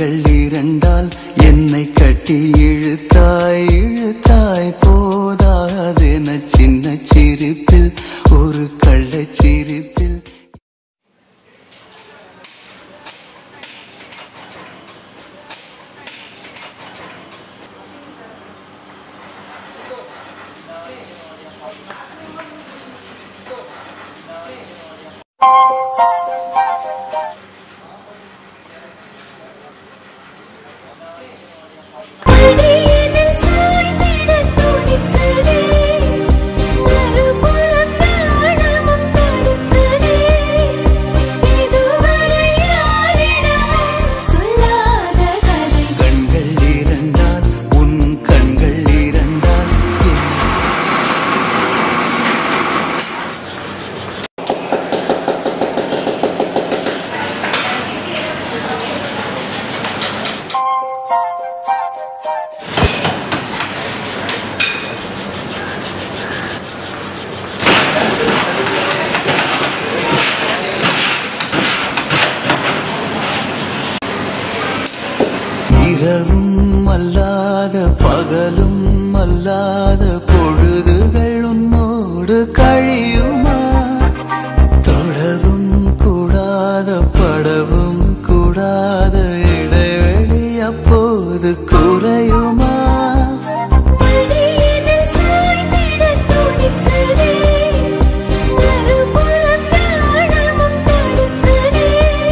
கண்கள் இரண்டால் என்னை கட்டி இழுத்தாய் இழுத்தாய் போதாதென சின்ன சிரிப்பில் ஒரு கள்ளச் சிரிப்பில் அடியினில் சாய்ந்திடத் துடிக்குதே. மறுபுறம் நாணமும் தடுக்குதே. இதுவரை யாரிடமும் சொல்லாத கதை கண்கள் இரண்டால் உன் கண்கள் இரண்டால் என் இரவும் அல்லாத பகலும் அல்லாத பொழுதுகள் உன்னோடு கழியுமா தொடவும் கூடாத படவும் கூடாத இடைவெளி அப்போது குறையுமா அடியினில் சாய்ந்திடத் துடிக்குதே. மறுபுறம் நாணமும் தடுக்குதே.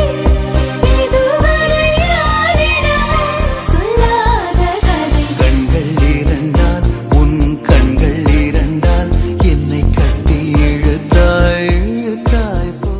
இதுவரை யாரிடமும் சொல்லாத கதை கண்கள் இரண்டால் உன் கண்கள் இரண்டால் என்னை கட்டி இழுத்தாய் இழுத்தாய் போ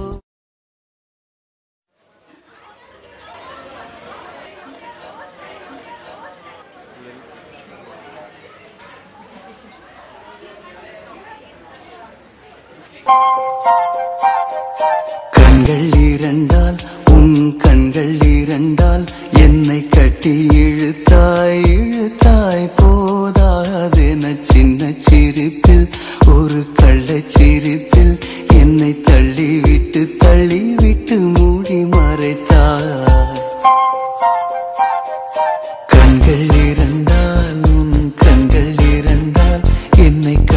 கண்கள் இரண்டால் உன் கண்கள் இரண்டால் என்னை கட்டி இழுத்தாய் இழுத்தாய் போதாதென சின்ன சிரிப்பில் ஒரு கள்ளச் சிரிப்பில் என்னை தள்ளிவிட்டு தள்ளிவிட்டு மூடி மறைத்தாய் கண்கள் இரண்டால் உன் கண்கள் இரண்டால் என்னை